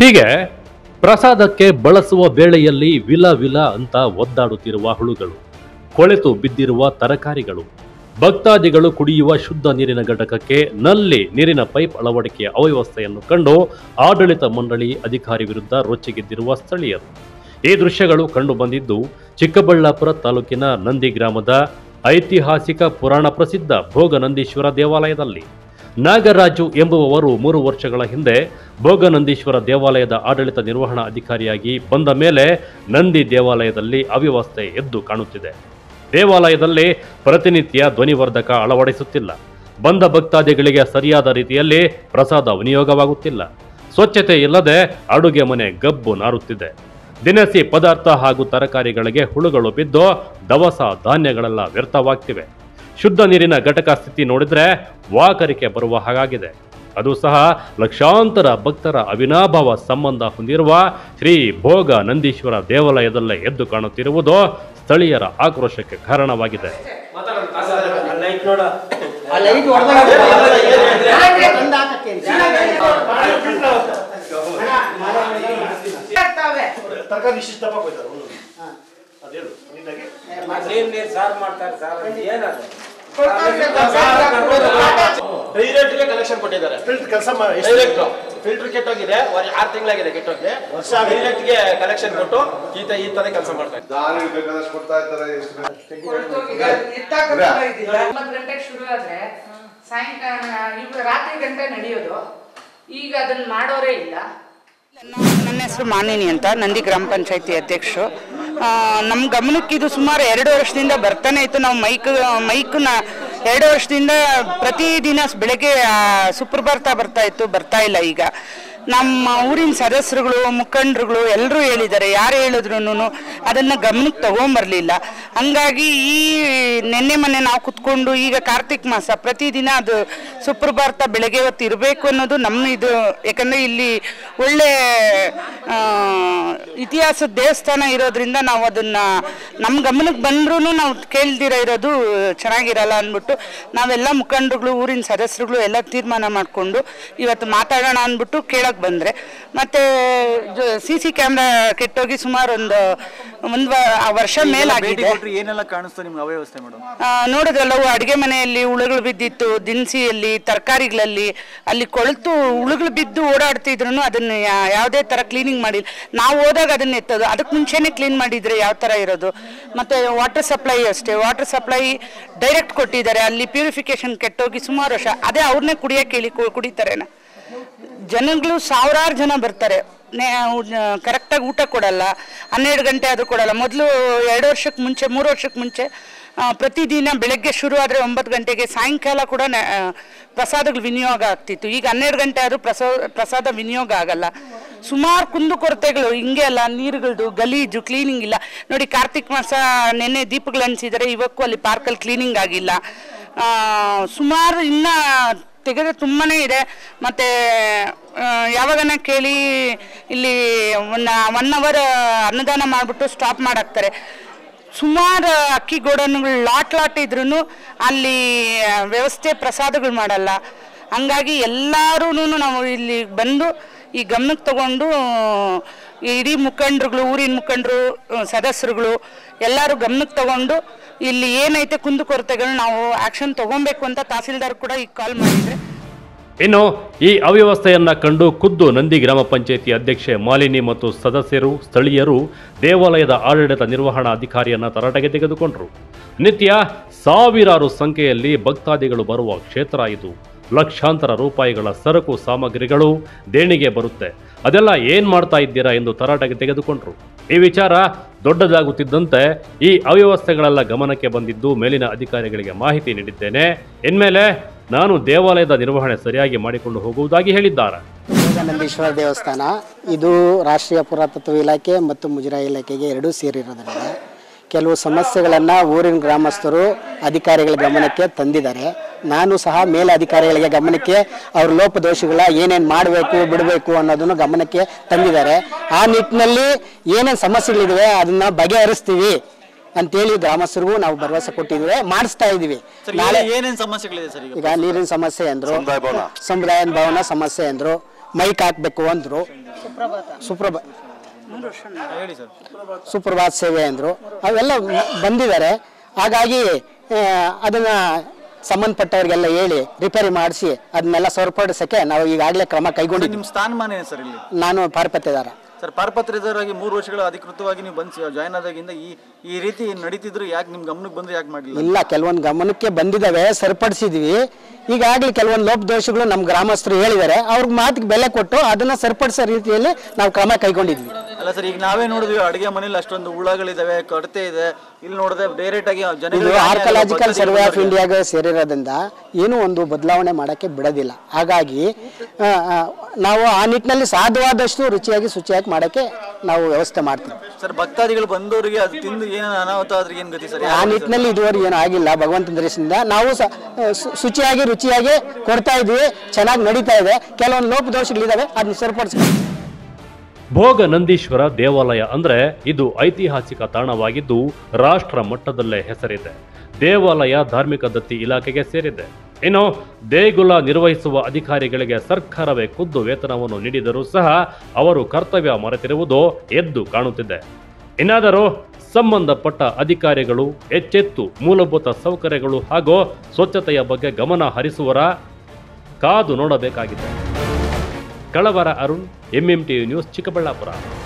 ಹೀಗೆ ಪ್ರಸಾದಕ್ಕೆ ಬಳಸುವ ವೇಳೆಯಲ್ಲಿ ವಿಲ ವಿಲ ಅಂತ ಒದ್ದಾಡುತ್ತಿರುವ ಹುಳುಗಳು ಕೊಳೆತು ಬಿದ್ದಿರುವ ತರಕಾರಿಗಳು ಭಕ್ತಾದಿಗಳು ಕುಡಿಯುವ ಶುದ್ಧ ನೀರಿನ ಘಟಕಕ್ಕೆ ನಲ್ಲಿ ನೀರಿನ ಪೈಪ್ ಅಳವಡಿಕೆಯ ಅವ್ಯವಸ್ಥೆಯನ್ನು ಕಂಡು ಆಡಳಿತ ಮಂಡಳಿ ಅಧಿಕಾರಿ ವಿರುದ್ಧ ರೊಚ್ಚಿಗೆದ್ದಿರುವ ಸ್ಥಳೀಯರು ಈ ದೃಶ್ಯಗಳು ಕಂಡು ಬಂದಿದ್ದು ಚಿಕ್ಕಬಳ್ಳಾಪುರ ತಾಲೂಕಿನ ನಂದಿ ಗ್ರಾಮದ ಐತಿಹಾಸಿಕ ಪುರಾಣ ಪ್ರಸಿದ್ಧ ಭೋಗನಂದೀಶ್ವರ ದೇವಾಲಯದಲ್ಲಿ ನಾಗರಾಜು ಎಂಬುವವರು ಮೂರು ವರ್ಷಗಳ ಹಿಂದೆ ಭೋಗನಂದೀಶ್ವರ ದೇವಾಲಯದ ಆಡಳಿತ ನಿರ್ವಹಣಾ ಅಧಿಕಾರಿಯಾಗಿ ಬಂದ ಮೇಲೆ ನಂದಿ ದೇವಾಲಯದಲ್ಲಿ ಅವ್ಯವಸ್ಥೆ ಎದ್ದು ಕಾಣುತ್ತಿದೆ ದೇವಾಲಯದಲ್ಲಿ ಪ್ರತಿನಿತ್ಯ ಧ್ವನಿವರ್ಧಕ ಅಳವಡಿಸುತ್ತಿಲ್ಲ ಬಂದ ಭಕ್ತಾದಿಗಳಿಗೆ ಸರಿಯಾದ ರೀತಿಯಲ್ಲಿ ಪ್ರಸಾದ ವಿನಿಯೋಗವಾಗುತ್ತಿಲ್ಲ ಸ್ವಚ್ಛತೆ ಇಲ್ಲದೆ ಅಡುಗೆ ಮನೆ ಗಬ್ಬು ನಾರುತ್ತಿದೆ ದಿನಸಿ ಪದಾರ್ಥ ಹಾಗೂ ತರಕಾರಿಗಳಿಗೆ ಹುಳುಗಳು ಬಿದ್ದು ದವಸ ಧಾನ್ಯಗಳೆಲ್ಲ ವ್ಯರ್ಥವಾಗ್ತಿವೆ ಶುದ್ಧ ನೀರಿನ ಘಟಕ ಸ್ಥಿತಿ ನೋಡಿದ್ರೆ ವಾಕರಿಕೆ ಬರುವ ಹಾಗಾಗಿದೆ ಅದು ಸಹ ಲಕ್ಷಾಂತರ ಭಕ್ತರ ಅವಿನಾಭಾವ ಸಂಬಂಧ ಹೊಂದಿರುವ ಶ್ರೀ ಭೋಗ ನಂದೀಶ್ವರ ದೇವಾಲಯದಲ್ಲೇ ಎದ್ದು ಕಾಣುತ್ತಿರುವುದು ಸ್ಥಳೀಯರ ಆಕ್ರೋಶಕ್ಕೆ ಕಾರಣವಾಗಿದೆ ಲೈಟ್ ನೋಡ ಆ ಲೈಟ್ ಹೊಡೆದಾಗ ತಂದು ಹಾಕಕ್ಕೆ ತರಕಾರಿ ಇಷ್ಟಿಷ್ಟ ಹೋಯ್ತಾರೆ ಒಂದು ಅದೇಳು ನೀಟಾಗಿ ನೀರ್ ನೀರ್ ಸಾರ್ ಮಾಡ್ತಾರೆ ಸರ್ ಏನದು ಡೈರೆಕ್ಟ್ಗೆ ಕನೆಕ್ಷನ್ ಕೊಟ್ಟಿದ್ದಾರೆ ಫಿಲ್ಟರ್ ಕೆಲಸ ಮಾಡಿ ಡೈರೆಕ್ಟ್ ಫಿಲ್ಟರ್ ಕೆಟ್ಟೋಗಿದೆ ಆರು ತಿಂಗಳಾಗಿದೆ ಕೆಟ್ಟೋಗಿ ವರ್ಷ ಆಗಿದೆ. ಡೈರೆಕ್ಟ್ಗೆ ಕನೆಕ್ಷನ್ ಕೊಟ್ಟು ಈ ತ ಈ ತರ ಕೆಲಸ ಮಾಡ್ತಾ ಇದ್ದಾರೆ ದಾರಿ ಬೇಕಾದಷ್ಟು ಕೊಡ್ತಾ ಇರ್ತಾರೆ ಎಷ್ಟು ಒಂಬತ್ತು ಗಂಟೆಗೆ ಶುರು ಆದ್ರೆ ಸಾಯಂಕಾಲ ಇವಾಗ ರಾತ್ರಿ ಗಂಟೆ ನಡೆಯೋದು ಈಗ ಅದನ್ನ ಮಾಡೋರೇ ಇಲ್ಲ ನನ್ನ ಹೆಸರು ಮಾನಿನಿ ಅಂತ ನಂದಿ ಗ್ರಾಮ ಪಂಚಾಯತಿ ಅಧ್ಯಕ್ಷರು ಆ, ನಮ್ಮ ಗಮನಕ್ಕೆ ಇದು ಸುಮಾರು ಎರಡು ವರ್ಷದಿಂದ ಬರ್ತಾನೆ ಇತ್ತು ನಾವು ಮೈಕ್ ಮೈಕ್ನ ಎರಡು ವರ್ಷದಿಂದ ಪ್ರತಿದಿನ ಬೆಳಗ್ಗೆ ಆ, ಸುಪ್ರಭಾತ ಬರ್ತಾ ಇತ್ತು ಬರ್ತಾ ಇಲ್ಲ ಈಗ ನಮ್ಮ ಊರಿನ ಸದಸ್ಯರುಗಳು ಮುಖಂಡರುಗಳು ಎಲ್ಲರೂ ಹೇಳಿದ್ದಾರೆ ಯಾರು ಹೇಳಿದ್ರು ಅದನ್ನು ಗಮನಕ್ಕೆ ತಗೊಂಬರ್ಲಿಲ್ಲ ಹಂಗಾಗಿ ಈ ನಿನ್ನೆ ಮೊನ್ನೆ ನಾವು ಕುತ್ಕೊಂಡು ಈಗ ಕಾರ್ತಿಕ್ ಮಾಸ ಪ್ರತಿದಿನ ಅದು ಸುಪ್ರಭಾತ ಬೆಳಗ್ಗೆ ಹೊತ್ತು ಇರಬೇಕು ಅನ್ನೋದು ನಮ್ಮ ಇದು ಯಾಕಂದರೆ ಇಲ್ಲಿ ಒಳ್ಳೆ ಆ, ಇತಿಹಾಸದ ದೇವಸ್ಥಾನ ಇರೋದ್ರಿಂದ ನಾವು ಅದನ್ನು ನಮ್ಮ ಗಮನಕ್ಕೆ ಬಂದ್ರೂ ನಾವು ಕೇಳ್ದಿರ ಇರೋದು ಚೆನ್ನಾಗಿರಲ್ಲ ಅಂದ್ಬಿಟ್ಟು ನಾವೆಲ್ಲ ಮುಖಂಡರುಗಳು ಊರಿನ ಸದಸ್ಯರುಗಳು ಎಲ್ಲ ತೀರ್ಮಾನ ಮಾಡಿಕೊಂಡು ಇವತ್ತು ಮಾತಾಡೋಣ ಅಂದ್ಬಿಟ್ಟು ಕೇಳಕ್ಕೆ ಬಂದರೆ ಮತ್ತು ಸಿ ಸಿ ಕ್ಯಾಮ್ರಾ ಕೆಟ್ಟೋಗಿ ಸುಮಾರು ಒಂದು ಒಂದು ವರ್ಷ ಮೇಲಾಗಿದೆ ಏನೆಲ್ಲ ಕಾಣಿಸ್ತು ನಿಮ್ಗೆ ಅವ್ಯವಸ್ಥೆ ಮೇಡಮ್ ಆ, ನೋಡಿದ್ರಲ್ಲವು ಅಡುಗೆ ಮನೆಯಲ್ಲಿ ಹುಳುಗಳು ಬಿದ್ದಿತ್ತು ದಿನಸಿಯಲ್ಲಿ ತರಕಾರಿಗಳಲ್ಲಿ ಅಲ್ಲಿ ಕೊಳೆತು ಹುಳುಗಳು ಬಿದ್ದು ಓಡಾಡ್ತಿದ್ರು ಅದನ್ನ ಯಾ- ಯಾವುದೇ ಥರ ಕ್ಲೀನಿಂಗ್ ಮಾಡಿಲ್ಲ ನಾವು ಹೋದಾಗ ಅದನ್ನ ಎತ್ತೋದು ಅದಕ್ಕೆ ಮುಂಚೆನೇ ಕ್ಲೀನ್ ಮಾಡಿದ್ರೆ ಯಾವ ಥರ ಇರೋದು ಮತ್ತು ವಾಟರ್ ಸಪ್ಲೈ ಅಷ್ಟೇ ವಾಟರ್ ಸಪ್ಲೈ ಡೈರೆಕ್ಟ್ ಕೊಟ್ಟಿದ್ದಾರೆ ಅಲ್ಲಿ ಪ್ಯೂರಿಫಿಕೇಶನ್ ಕೆಟ್ಟೋಗಿ ಸುಮಾರು ವರ್ಷ ಅದೇ ಅವ್ರನ್ನೇ ಕುಡಿಯೋಕೆ ಹೇಳಿ ಕು- ಕುಡಿತಾರೇನ ಜನಗಳು ಸಾವಿರಾರು ಜನ ಬರ್ತಾರೆ ಕರೆಕ್ಟಾಗಿ ಊಟ ಕೊಡಲ್ಲ ಹನ್ನೆರಡು ಗಂಟೆ ಆದರೂ ಕೊಡಲ್ಲ ಮೊದಲು ಎರಡು ವರ್ಷಕ್ಕೆ ಮುಂಚೆ ಮೂರು ವರ್ಷಕ್ಕೆ ಮುಂಚೆ ಆ, ಪ್ರತಿದಿನ ಬೆಳಗ್ಗೆ ಶುರು ಆದರೆ ಒಂಬತ್ತು ಗಂಟೆಗೆ ಸಾಯಂಕಾಲ ಕೂಡ ನ- ಆ, ಪ್ರಸಾದಗಳು ವಿನಿಯೋಗ ಆಗ್ತಿತ್ತು ಈಗ ಹನ್ನೆರಡು ಗಂಟೆ ಆದರೂ ಪ್ರಸಾ ಪ್ರಸಾದ ವಿನಿಯೋಗ ಆಗಲ್ಲ ಸುಮಾರು ಕುಂದುಕೊರತೆಗಳು ಹಿಂಗೆ ಅಲ್ಲ ನೀರುಗಳದು ಗಲೀಜು ಕ್ಲೀನಿಂಗ್ ಇಲ್ಲ ನೋಡಿ ಕಾರ್ತಿಕ್ ಮಾಸ ನೆನ್ನೆ ದೀಪಗಳು ಅನಿಸಿದರೆ ಇವಕ್ಕೂ ಅಲ್ಲಿ ಪಾರ್ಕಲ್ಲಿ ಕ್ಲೀನಿಂಗ್ ಆಗಿಲ್ಲ ಆ, ಸುಮಾರು ಇನ್ನ ತೆಗೆದ್ರೆ ತುಂಬಾನೇ ಇದೆ ಮತ್ತೆ ಆ, ಯಾವಾಗನ ಕೇಳಿ ಇಲ್ಲಿ ಒನ್ ಒನ್ ಅವರ್ ಅನ್ನದಾನ ಮಾಡಿಬಿಟ್ಟು ಸ್ಟಾಪ್ ಮಾಡಾಕ್ತಾರೆ ಸುಮಾರು ಅಕ್ಕಿ ಗೋಡನ್ಗಳು ಲಾಟ್ ಲಾಟ್ ಇದ್ರೂ ಅಲ್ಲಿ ಆ, ವ್ಯವಸ್ಥೆ ಪ್ರಸಾದಗಳು ಮಾಡಲ್ಲ ಹಂಗಾಗಿ ಎಲ್ಲರೂ ನಾವು ಇಲ್ಲಿ ಬಂದು ಈ ಗಮನಕ್ಕೆ ತಗೊಂಡು ಇಡೀ ಮುಖಂಡರುಗಳು ಊರಿನ ಮುಖಂಡರು ಸದಸ್ಯರುಗಳು ಎಲ್ಲರೂ ಗಮನಕ್ಕೆ ತಗೊಂಡು ಇಲ್ಲಿ ಏನೈತೆ ಕುಂದುಕೊರತೆಗಳು ನಾವು ಆಕ್ಷನ್ ತಗೊಬೇಕು ಅಂತ ತಹಸೀಲ್ದಾರ್ ಕೂಡ ಈಗ ಕಾಲ್ ಮಾಡಿದ್ರೆ ಇನ್ನು ಈ ಅವ್ಯವಸ್ಥೆಯನ್ನ ಕಂಡು ಖುದ್ದು ನಂದಿ ಗ್ರಾಮ ಪಂಚಾಯಿತಿ ಅಧ್ಯಕ್ಷೆ ಮಾಲಿನಿ ಮತ್ತು ಸದಸ್ಯರು ಸ್ಥಳೀಯರು ದೇವಾಲಯದ ಆಡಳಿತ ನಿರ್ವಹಣಾ ಅಧಿಕಾರಿಯನ್ನ ತರಾಟೆಗೆ ತೆಗೆದುಕೊಂಡರು ನಿತ್ಯ ಸಾವಿರಾರು ಸಂಖ್ಯೆಯಲ್ಲಿ ಭಕ್ತಾದಿಗಳು ಬರುವ ಕ್ಷೇತ್ರ ಇದು ಲಕ್ಷಾಂತರ ರೂಪಾಯಿಗಳ ಸರಕು ಸಾಮಗ್ರಿಗಳು ದೇಣಿಗೆ ಬರುತ್ತೆ ಅದೆಲ್ಲ ಏನ್ ಮಾಡ್ತಾ ಇದ್ದೀರಾ ಎಂದು ತರಾಟೆಗೆ ತೆಗೆದುಕೊಂಡ್ರು ಈ ವಿಚಾರ ದೊಡ್ಡದಾಗುತ್ತಿದ್ದಂತೆ ಈ ಅವ್ಯವಸ್ಥೆಗಳೆಲ್ಲ ಗಮನಕ್ಕೆ ಬಂದಿದ್ದು ಮೇಲಿನ ಅಧಿಕಾರಿಗಳಿಗೆ ಮಾಹಿತಿ ನೀಡಿದ್ದೇನೆ ಇನ್ಮೇಲೆ ನಾನು ದೇವಾಲಯದ ನಿರ್ವಹಣೆ ಸರಿಯಾಗಿ ಮಾಡಿಕೊಂಡು ಹೋಗುವುದಾಗಿ ಹೇಳಿದ್ದಾರೆ ನಂದೀಶ್ವರ ದೇವಸ್ಥಾನ ಇದು ರಾಷ್ಟ್ರೀಯ ಪುರಾತತ್ವ ಇಲಾಖೆ ಮತ್ತು ಮುಜರಾಯಿ ಇಲಾಖೆಗೆ ಎರಡೂ ಸೇರಿರೋದ್ರಿಂದ ಕೆಲವು ಸಮಸ್ಯೆಗಳನ್ನು ಊರಿನ ಗ್ರಾಮಸ್ಥರು ಅಧಿಕಾರಿಗಳ ಗಮನಕ್ಕೆ ತಂದಿದ್ದಾರೆ ನಾನು ಸಹ ಮೇಲಧಿಕಾರಿಗಳಿಗೆ ಗಮನಕ್ಕೆ ಅವ್ರ ಲೋಪದೋಷಗಳ ಏನೇನು ಮಾಡಬೇಕು ಬಿಡಬೇಕು ಅನ್ನೋದನ್ನು ಗಮನಕ್ಕೆ ತಂದಿದ್ದಾರೆ ಆ ನಿಟ್ಟಿನಲ್ಲಿ ಏನೇನು ಸಮಸ್ಯೆಗಳಿವೆ ಅದನ್ನ ಬಗೆಹರಿಸ್ತೀವಿ ಅಂತೇಳಿ ಗ್ರಾಮಸ್ಥರಿಗೂ ನಾವು ಭರವಸೆ ಕೊಟ್ಟಿದ್ದೀವಿ ಮಾಡಿಸ್ತಾ ಇದ್ದೀವಿ ನಾಳೆ ಏನೇನ್ ಸಮಸ್ಯೆಗಳಿದೆ ಸರ್ ಈಗ ಈಗ ನೀರಿನ ಸಮಸ್ಯೆ ಅಂದ್ರು ಸಮುದಾಯ ಭವನ. ಸಮುದಾಯ ಭವನ ಸಮಸ್ಯೆ ಅಂದ್ರು ಮೈಕ್ ಹಾಕಬೇಕು ಅಂದರು ಸುಪ್ರಭ ಹೇಳಿ ಸರ್ ಸುಪ್ರಭಾತ್ ಸೇವೆ ಅಂದರು ಅವೆಲ್ಲ ಬಂದಿದ್ದಾರೆ ಹಾಗಾಗಿ ಅದನ್ನು ಸಂಬಂಧಪಟ್ಟವ್ರಿಗೆಲ್ಲ ಹೇಳಿ ರಿಪೇರಿ ಮಾಡಿಸಿ ಅದನ್ನೆಲ್ಲ ಸರಿಪಡಿಸೋಕ್ಕೆ ನಾವು ಈಗಾಗಲೇ ಕ್ರಮ ಕೈಗೊಂಡಿದ್ದೀವಿ ನಿಮ್ಮ ಸ್ಥಾನಮಾನ ಏನು ಸರ್ ಇಲ್ಲಿ ನಾನು ಪಾರ್ಪತ್ತೆದಾರ ಸರ್ ಪಾರಪತ್ರಿತರಾಗಿ ಮೂರು ವರ್ಷಗಳ ಅಧಿಕೃತವಾಗಿ ನೀವು ಬಂದು ಜಾಯ್ನ್ ಆದಾಗಿಂದ ಈ ಈ ರೀತಿ ನಡೀತಿದ್ರು ಯಾಕೆ ನಿಮ್ಮ ಗಮನಕ್ಕೆ ಬಂದ್ರೆ ಯಾಕೆ ಮಾಡಲಿಲ್ಲ ಇಲ್ಲ ಕೆಲವೊಂದು ಗಮನಕ್ಕೆ ಬಂದಿದ್ದಾವೆ ಸರಿಪಡಿಸಿದ್ವಿ ಈಗಾಗಲೇ ಕೆಲವೊಂದು ಲೋಪದೋಷಗಳು ನಮ್ಮ ಗ್ರಾಮಸ್ಥರು ಹೇಳಿದ್ದಾರೆ ಅವ್ರಿಗೆ ಮಾತಿಗೆ ಬೆಲೆ ಕೊಟ್ಟು ಅದನ್ನು ಸರಿಪಡಿಸೋ ರೀತಿಯಲ್ಲಿ ನಾವು ಕ್ರಮ ಕೈಗೊಂಡಿದ್ವಿ ಅಲ್ಲ ಸರ್ ಈಗ ನಾವೇ ನೋಡಿದ್ವಿ ಅಡುಗೆ ಮನೇಲಿ ಅಷ್ಟೊಂದು ಹುಳಗಳಿದಾವೆ ಕಡತೆ ಇದೆ ಇಲ್ಲಿ ನೋಡಿದ್ರೆ ಡೈರೆಕ್ಟ್ ಆಗಿ ಇದು ಜನಗಳಿಗೆ ಆರ್ಕಲಾಜಿಕಲ್ ಸರ್ವೆ ಆಫ್ ಇಂಡಿಯಾಗೆ ಸೇರಿರೋದ್ರಿಂದ ಏನೂ ಒಂದು ಬದಲಾವಣೆ ಮಾಡೋಕ್ಕೆ ಬಿಡೋದಿಲ್ಲ ಹಾಗಾಗಿ ಆ, ಆ, ನಾವು ಆ ನಿಟ್ಟಿನಲ್ಲಿ ಸಾಧ್ಯವಾದಷ್ಟು ರುಚಿಯಾಗಿ ಶುಚಿಯಾಗಿ ಮಾಡೋಕ್ಕೆ ನಾವು ವ್ಯವಸ್ಥೆ ಮಾಡ್ತೀವಿ ಸರ್ ಭಕ್ತಾದಿಗಳು ಬಂದವರಿಗೆ ಅದು ತಿಂದು ಏನು ಅನಾಹುತ ಆದ್ರೆ ಏನು ಗತಿ ಸರ್ ಆ ನಿಟ್ಟಿನಲ್ಲಿ ಇದುವರೆಗೆ ಏನು ಆಗಿಲ್ಲ ಭಗವಂತನ ದೃಷ್ಟಿಯಿಂದ ನಾವು ಸ ಸು- ಶುಚಿಯಾಗಿ ರುಚಿಯಾಗಿ ಕೊಡ್ತಾ ಇದ್ವಿ ಚೆನ್ನಾಗಿ ನಡೀತಾ ಇದೆ ಕೆಲವೊಂದು ಲೋಪದೋಷಗಳಿದ್ದಾವೆ ಅದನ್ನ ಸರಿಪಡಿಸ್ಕೊಂಡು ಭೋಗ ನಂದೀಶ್ವರ ದೇವಾಲಯ ಅಂದ್ರೆ ಇದು ಐತಿಹಾಸಿಕ ತಾಣವಾಗಿದ್ದು ರಾಷ್ಟ್ರ ಮಟ್ಟದಲ್ಲೇ ಹೆಸರಿದೆ ದೇವಾಲಯ ಧಾರ್ಮಿಕ ದತ್ತಿ ಇಲಾಖೆಗೆ ಸೇರಿದೆ ಇನ್ನು ದೇಗುಲ ನಿರ್ವಹಿಸುವ ಅಧಿಕಾರಿಗಳಿಗೆ ಸರ್ಕಾರವೇ ಖುದ್ದು ವೇತನವನ್ನು ನೀಡಿದರೂ ಸಹ ಅವರು ಕರ್ತವ್ಯ ಮರೆತಿರುವುದು ಎದ್ದು ಕಾಣುತ್ತಿದೆ ಇನ್ನಾದರೂ ಸಂಬಂಧಪಟ್ಟ ಅಧಿಕಾರಿಗಳು ಎಚ್ಚೆತ್ತು ಮೂಲಭೂತ ಸೌಕರ್ಯಗಳು ಹಾಗೂ ಸ್ವಚ್ಛತೆಯ ಬಗ್ಗೆ ಗಮನ ಹರಿಸುವರ ಕಾದು ನೋಡಬೇಕಾಗಿದೆ ಕಳವರ ಅರುಣ್ ಎಂಎಂಟಿ ನ್ಯೂಸ್ ಚಿಕ್ಕಬಳ್ಳಾಪುರ